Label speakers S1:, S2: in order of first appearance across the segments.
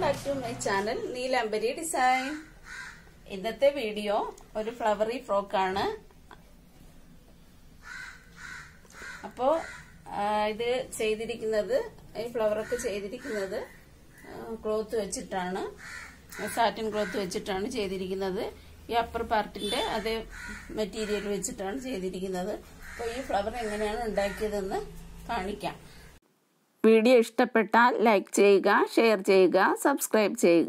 S1: back to my channel Neelambari design ഇന്നത്തെ video ഒരു flowery ഫ്രോക്കാണ് അപ്പോ ആ, ഇത് ചെയ്തിരിക്കുന്നത് ഈ ഫ്ലവറൊക്കെ ചെയ്തിരിക്കുന്നത് ക്ലോത്ത് വെച്ചിട്ടാണ് സാറ്റിൻ ക്ലോത്ത് വെച്ചിട്ടാണ് ചെയ്തിരിക്കുന്നത് ഈ അപ്പർ പാർട്ടിന്റെ അതേ മെറ്റീരിയൽ വെച്ചിട്ടാണ് ചെയ്തിരിക്കുന്നത് അപ്പോൾ ഈ ഫ്ലവർ എങ്ങനെയാണ് ഉണ്ടാക്കിയതെന്ന് കാണിക്കാം വീഡിയോ ഇഷ്ടപ്പെട്ടാൽ ലൈക്ക് ചെയ്യുക ഷെയർ ചെയ്യുക സബ്സ്ക്രൈബ് ചെയ്യുക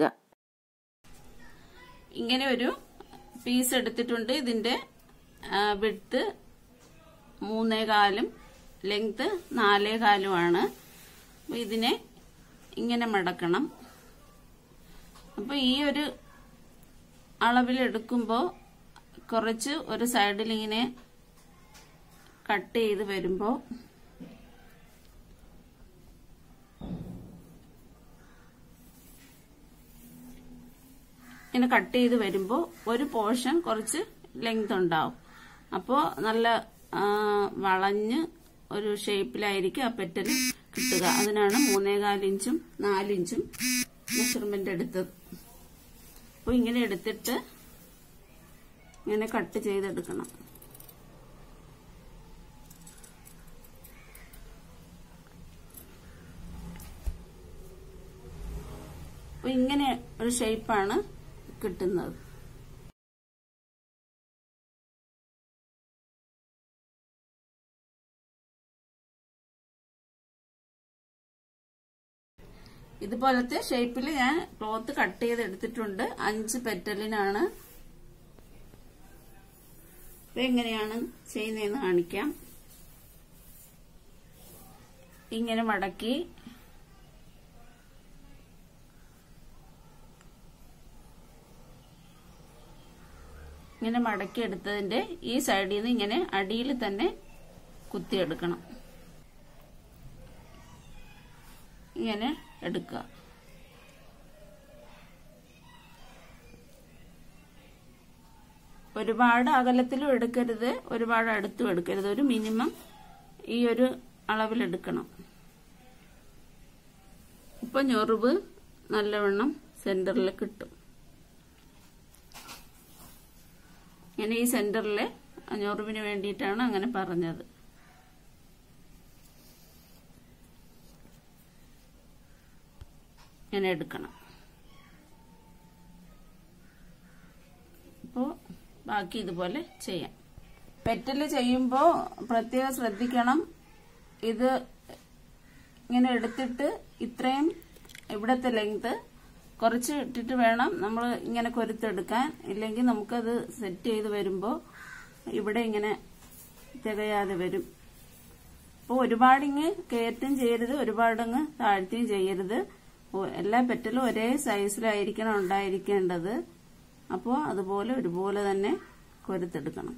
S1: ഇങ്ങനെ ഒരു പീസ് എടുത്തിട്ടുണ്ട് ഇതിന്റെ വിഡ്ത്ത് മൂന്നേ കാലും ലെങ്ത് നാലേ കാലുമാണ് അപ്പോൾ ഇതിനെ ഇങ്ങനെ മടക്കണം അപ്പോൾ ഈ ഒരു അളവിലെടുക്കുമ്പോൾ കുറച്ച് ഒരു സൈഡിൽ ഇങ്ങനെ കട്ട് ചെയ്ത് വരുമ്പോൾ ഇങ്ങനെ കട്ട് ചെയ്ത് വരുമ്പോൾ ഒരു പോർഷൻ കുറച്ച് ലെങ്ത് ഉണ്ടാവും അപ്പോൾ നല്ല ആ, വളഞ്ഞ് ഒരു ഷേപ്പിലായിരിക്കും ആ പെറ്റൽ കിട്ടുക അതിനാണ് മൂന്നേകാൽ ഇഞ്ചും നാലിഞ്ചും മെഷർമെന്റ് എടുത്തത് അപ്പോൾ ഇങ്ങനെ എടുത്തിട്ട് ഇങ്ങനെ കട്ട് ചെയ്തെടുക്കണം അപ്പോൾ ഇങ്ങനെ ഒരു ഷേപ്പാണ് കിട്ടുന്നത് ഇതുപോലത്തെ ഷേപ്പിൽ ഞാൻ ക്ലോത്ത് കട്ട് ചെയ്ത് എടുത്തിട്ടുണ്ട് അഞ്ച് പെറ്റലിനാണ് ഇത് എങ്ങനെയാണ് ചെയ്യുന്നതെന്ന് കാണിക്കാം ഇങ്ങനെ മടക്കി ഇങ്ങനെ മടക്കി എടുത്തതിന്റെ ഈ സൈഡിൽ നിന്ന് ഇങ്ങനെ അടിയിൽ തന്നെ കുത്തിയെടുക്കണം ഇങ്ങനെ എടുക്കുക ഒരുപാട് അകലത്തിലും എടുക്കരുത് ഒരുപാട് അടുത്തും എടുക്കരുത് ഒരു മിനിമം ഈ ഒരു അളവിലെടുക്കണം ഇപ്പൊ ഞൊറിവ് നല്ലവണ്ണം സെന്ററിൽ കിട്ടും ഇങ്ങനെ ഈ സെന്ററിലെ ഞൊറിവിന് വേണ്ടിയിട്ടാണ് അങ്ങനെ പറഞ്ഞത് ഇങ്ങനെ എടുക്കണം അപ്പോൾ ബാക്കി ഇതുപോലെ ചെയ്യാം പെറ്റല് ചെയ്യുമ്പോൾ പ്രത്യേകം ശ്രദ്ധിക്കണം ഇത് ഇങ്ങനെ എടുത്തിട്ട് ഇത്രയും ഇവിടത്തെ ലെങ്ത് കുറച്ച് ഇട്ടിട്ട് വേണം നമ്മൾ ഇങ്ങനെ കൊരുത്തെടുക്കാൻ ഇല്ലെങ്കിൽ നമുക്കത് സെറ്റ് ചെയ്ത് വരുമ്പോൾ ഇവിടെ ഇങ്ങനെ തികയാതെ വരും അപ്പോൾ ഒരുപാടിങ്ങ് കയറ്റം ചെയ്യരുത് ഒരുപാടങ്ങ് താഴ്ത്തിയും ചെയ്യരുത് ഓ- എല്ലാ പെറ്റലും ഒരേ സൈസിലായിരിക്കണം ഉണ്ടായിരിക്കേണ്ടത് അപ്പോൾ അതുപോലെ ഒരുപോലെ തന്നെ കൊരുത്തെടുക്കണം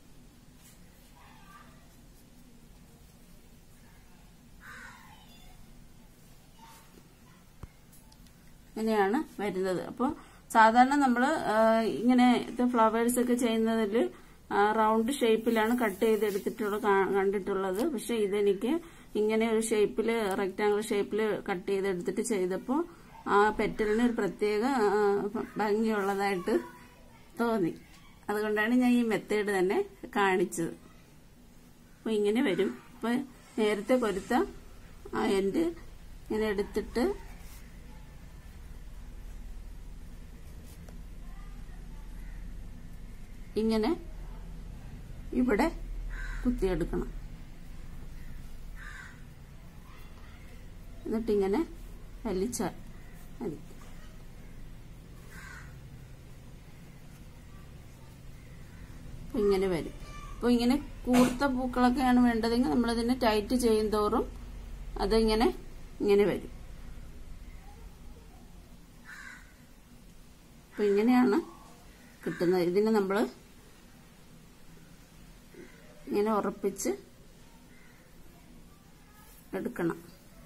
S1: ഇങ്ങനെയാണ് വരുന്നത് അപ്പോൾ സാധാരണ നമ്മൾ ഇങ്ങനെ ഇത് ഫ്ലവേഴ്സ് ഒക്കെ ചെയ്യുന്നതിൽ റൗണ്ട് ഷേപ്പിലാണ് കട്ട് ചെയ്തെടുത്തിട്ടുള്ള കാ- കണ്ടിട്ടുള്ളത് പക്ഷെ ഇതെനിക്ക് ഇങ്ങനെ ഒരു ഷേപ്പിൽ റെക്റ്റാങ്കിൾ ഷേപ്പിൽ കട്ട് ചെയ്തെടുത്തിട്ട് ചെയ്തപ്പോൾ ആ പെറ്റലിന് ഒരു പ്രത്യേക ആ, ഭംഗിയുള്ളതായിട്ട് തോന്നി അതുകൊണ്ടാണ് ഞാൻ ഈ മെത്തേഡ് തന്നെ കാണിച്ചത് അപ്പോൾ ഇങ്ങനെ വരും അപ്പോൾ നേരത്തെ കൊരുത്ത ആ എൻഡ് ഇങ്ങനെ എടുത്തിട്ട് ഇങ്ങനെ ഇവിടെ കുത്തിയെടുക്കണം എന്നിട്ടിങ്ങനെ വലിച്ചാൽ മതി അപ്പൊ ഇങ്ങനെ വരും അപ്പോൾ ഇങ്ങനെ കൂർത്ത പൂക്കളൊക്കെയാണ് വേണ്ടതെങ്കിൽ നമ്മളതിനെ ടൈറ്റ് ചെയ്യും തോറും അതിങ്ങനെ ഇങ്ങനെ വരും അപ്പൊ ഇങ്ങനെയാണ് കിട്ടുന്നത് ഇതിന് നമ്മൾ ഇങ്ങനെ ഉറപ്പിച്ച് എടുക്കണം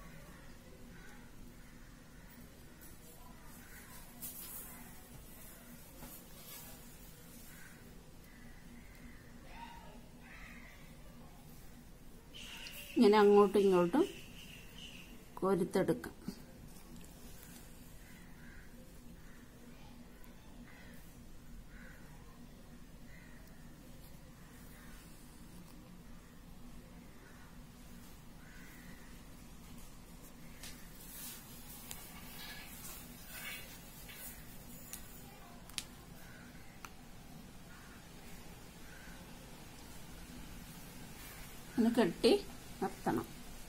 S1: ഇങ്ങനെ അങ്ങോട്ടും ഇങ്ങോട്ടും കോരിത്തെടുക്കാം ഒന്ന് കെട്ടി നിർത്തണം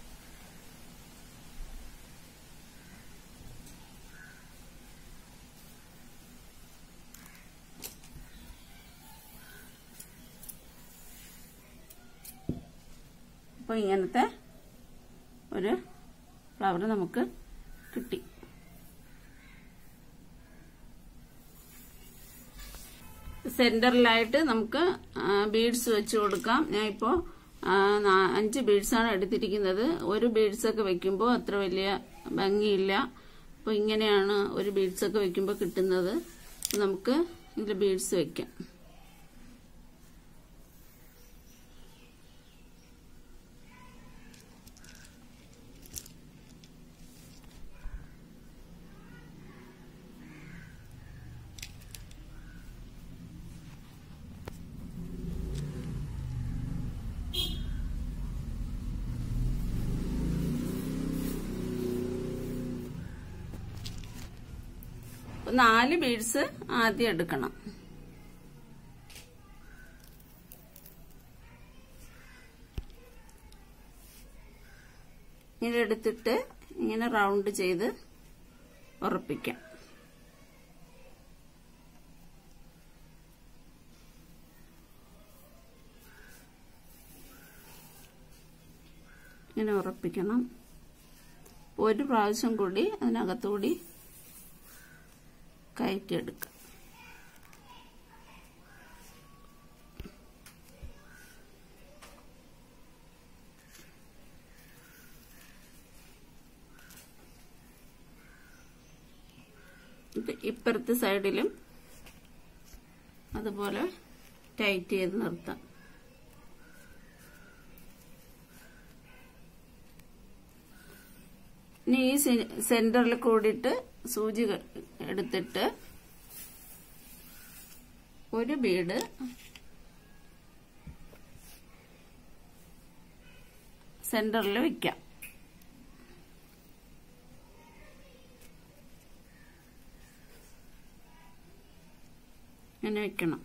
S1: അപ്പോൾ ഇങ്ങനത്തെ ഒരു ഫ്ലവർ നമുക്ക് കിട്ടി സെന്ററിലായിട്ട് നമുക്ക് ബീഡ്സ് വെച്ച് കൊടുക്കാം ഞാൻ ഇപ്പോൾ അഞ്ച് ബീഡ്സാണ് എടുത്തിരിക്കുന്നത് ഒരു ബീഡ്സ് ഒക്കെ വെക്കുമ്പോൾ അത്ര വലിയ ഭംഗിയില്ല അപ്പോൾ ഇങ്ങനെയാണ് ഒരു ബീഡ്സ് ഒക്കെ വെക്കുമ്പോൾ കിട്ടുന്നത് അപ്പോൾ നമുക്ക് ഇതിൽ ബീഡ്സ് വെക്കാം നാല് ബീഡ്സ് ആദ്യം എടുക്കണം ഇങ്ങനെ എടുത്തിട്ട് ഇങ്ങനെ റൗണ്ട് ചെയ്ത് ഉറപ്പിക്കാം ഇങ്ങനെ ഉറപ്പിക്കണം ഒരു പ്രാവശ്യം കൂടി അതിനകത്തുകൂടി കയറ്റിയെടുക്കാം ഇപ്പുറത്തെ സൈഡിലും അതുപോലെ ടൈറ്റ് ചെയ്ത് നിർത്താം ഇനി ഈ സെന്ററിൽ കൂടിയിട്ട് സൂചി എടുത്തിട്ട് ഒരു ബീഡ് സെന്ററിൽ വെക്കാം ഇങ്ങനെ വെക്കണം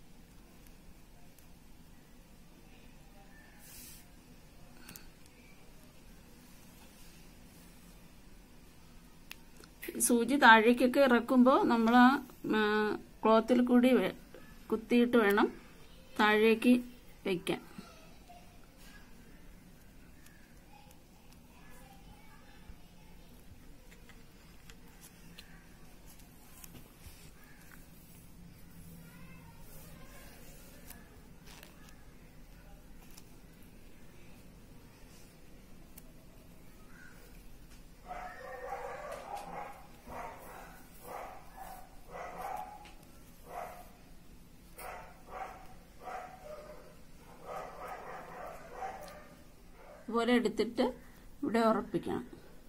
S1: സൂചി താഴേക്കൊക്കെ ഇറക്കുമ്പോൾ നമ്മൾ ആ ക്ലോത്തിൽ കൂടി കുത്തിയിട്ട് വേണം താഴേക്ക് വയ്ക്കാൻ ഇതുപോലെ എടുത്തിട്ട് ഇവിടെ ഉറപ്പിക്കണം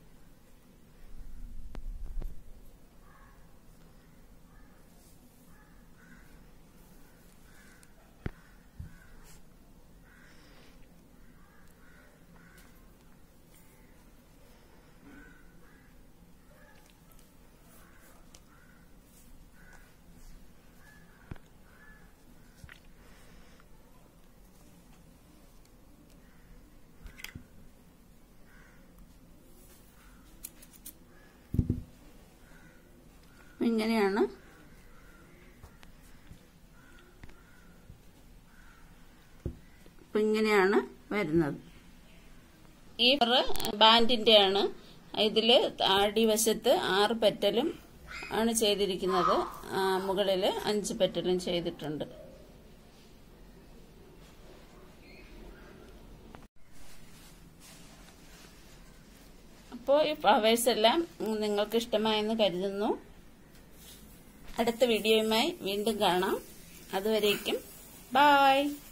S1: ഇങ്ങനെയാണ് ഇപ്പൊ ഇങ്ങനെയാണ് വരുന്നത് ഈ ബാൻഡിന്റെ ആണ് ഇതില് അടിവശത്ത് ആറ് പെറ്റലും ആണ് ചെയ്തിരിക്കുന്നത് മുകളില് അഞ്ച് പെറ്റലും ചെയ്തിട്ടുണ്ട് അപ്പോൾ ഈ ഫ്ലവേഴ്സ് എല്ലാം നിങ്ങൾക്ക് ഇഷ്ടമായെന്ന് കരുതുന്നു അടുത്ത വീഡിയോയുമായി വീണ്ടും കാണാം അതുവരേക്കും ബായ്